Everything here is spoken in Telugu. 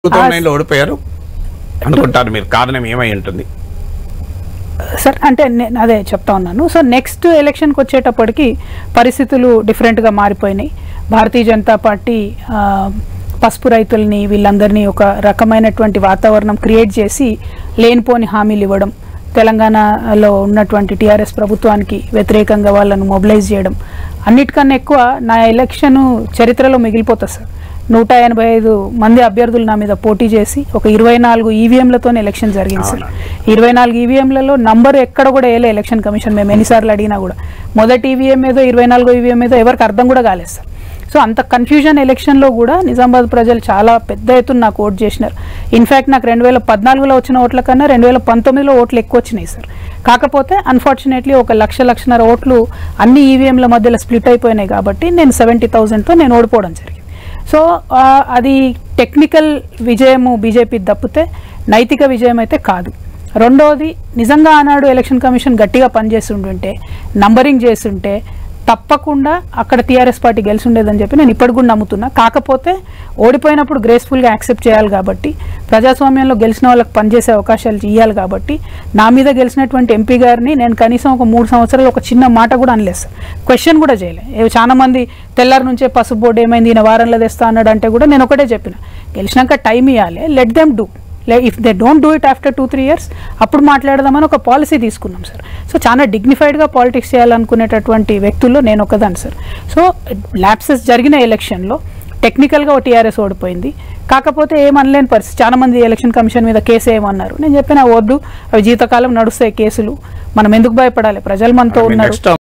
టూ థౌసండ్ నైన్లో ఓడిపోయారు అనుకుంటారు మీరు కారణం ఏమై ఉంటుంది సార్ అంటే నేను అదే చెప్తా ఉన్నాను సో నెక్స్ట్ ఎలక్షన్కి వచ్చేటప్పటికి పరిస్థితులు డిఫరెంట్గా మారిపోయినాయి భారతీయ జనతా పార్టీ ఆ, పసుపు రైతుల్ని వీళ్ళందరినీ ఒక రకమైనటువంటి వాతావరణం క్రియేట్ చేసి లేనిపోని హామీలు ఇవ్వడం తెలంగాణలో ఉన్నటువంటి టీఆర్ఎస్ ప్రభుత్వానికి వ్యతిరేకంగా వాళ్ళను మొబిలైజ్ చేయడం అన్నిటికన్నా ఎక్కువ నా ఎలక్షన్ చరిత్రలో మిగిలిపోతుంది సార్ నూట ఎనభై ఐదు మంది అభ్యర్థులు నా మీద పోటీ చేసి ఒక ఇరవై నాలుగు ఈవీఎంలతో ఎలక్షన్ జరిగింది సార్ ఇరవై నాలుగు ఈవీఎంలలో నంబర్ ఎక్కడ కూడా వేయలే ఎలక్షన్ కమిషన్ మేము ఎన్నిసార్లు అడిగినా కూడా మొదటి ఈవీఎం ఏదో ఇరవై నాలుగో ఈవీఎం ఏదో ఎవరికి అర్థం కూడా కాలేదు సార్ సో అంత కన్ఫ్యూజన్ ఎలక్షన్లో కూడా నిజామాబాద్ ప్రజలు చాలా పెద్ద ఎత్తున నాకు ఓట్ చేసినారు ఇన్ఫ్యాక్ట్ నాకు రెండు వేల పద్నాలుగులో వచ్చిన ఓట్ల కన్నా రెండు వేల పంతొమ్మిదిలో ఓట్లు ఎక్కువ వచ్చినాయి సార్ కాకపోతే అన్ఫార్చునేట్లీ ఒక లక్ష లక్షన్నర ఓట్లు అన్ని ఈవీఎంల మధ్యలో స్ప్లిట్ అయిపోయినాయి కాబట్టి నేను సెవెంటీ థౌజండ్తో నేను ఓడిపోవడం జరిగింది సో ఆ, అది టెక్నికల్ విజయము బీజేపీ తప్పితే నైతిక విజయం అయితే కాదు రెండవది నిజంగా ఆనాడు ఎలక్షన్ కమిషన్ గట్టిగా పనిచేసి ఉంటుంటే నంబరింగ్ చేస్తుంటే తప్పకుండా అక్కడ టీఆర్ఎస్ పార్టీ గెలిచి ఉండేదని చెప్పి నేను ఇప్పటికి కూడా నమ్ముతున్నా కాకపోతే ఓడిపోయినప్పుడు గ్రేస్ఫుల్గా యాక్సెప్ట్ చేయాలి కాబట్టి ప్రజాస్వామ్యంలో గెలిచిన వాళ్ళకి పనిచేసే అవకాశాలు ఇవ్వాలి కాబట్టి నా మీద గెలిచినటువంటి ఎంపీ గారిని నేను కనీసం ఒక మూడు సంవత్సరాలు ఒక చిన్న మాట కూడా అనలేదు సార్ క్వశ్చన్ కూడా చేయలే ఏ చాలా మంది తెల్లారి నుంచే పసుపు బోర్డు ఏమైంది ఈయన వారంలో తెస్తా అన్నాడు అంటే కూడా నేను ఒకటే చెప్పిన గెలిచినాక టైం ఇవ్వాలి let them do if they don't do it after two three years అప్పుడు మాట్లాడదామని ఒక పాలసీ తీసుకున్నాం సార్ సో చాలా డిగ్నిఫైడ్గా పాలిటిక్స్ చేయాలనుకునేటటువంటి వ్యక్తుల్లో నేను ఒకదాన్ని సార్ సో ల్యాప్సెస్ జరిగిన ఎలక్షన్లో టెక్నికల్గా ఒక టీఆర్ఎస్ ఓడిపోయింది కాకపోతే ఏమనలేని పరిస్థితి చాలా మంది ఎలక్షన్ కమిషన్ మీద కేసు ఏమన్నారు నేను చెప్పిన వద్దు అవి జీవితకాలం నడుస్తాయి కేసులు మనం ఎందుకు భయపడాలి ప్రజలు మనతో ఉన్నారు నెక్స్ట్